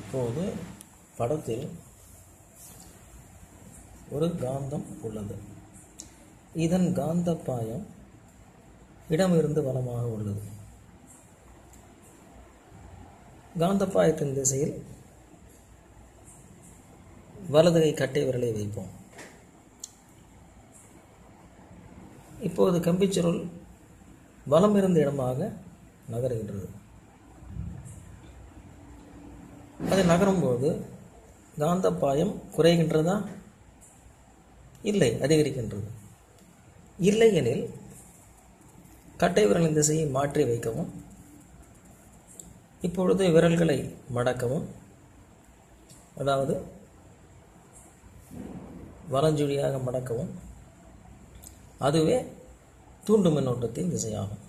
இப்போது படத்தில் ஒரு காந்தம் உள்ளது இதன் காந்த பாயம் இடமிருந்து வலமாக உள்ளது காந்தப்பாயத்தின் திசையில் வலது கை கட்டை விரலை வைப்போம் இப்போது கம்பிச்சுருள் வலம் இருந்த இடமாக நகருகின்றது அது நகரும்போது காந்தப்பாயம் குறைகின்றதா இல்லை அதிகரிக்கின்றது இல்லை எனில் கட்டை விரலின் திசையை மாற்றி வைக்கவும் இப்பொழுது விரல்களை மடக்கவும் அதாவது வலஞ்சுழியாக மடக்கவும் அதுவே தூண்டு மின்னோட்டத்தின் திசையாகும்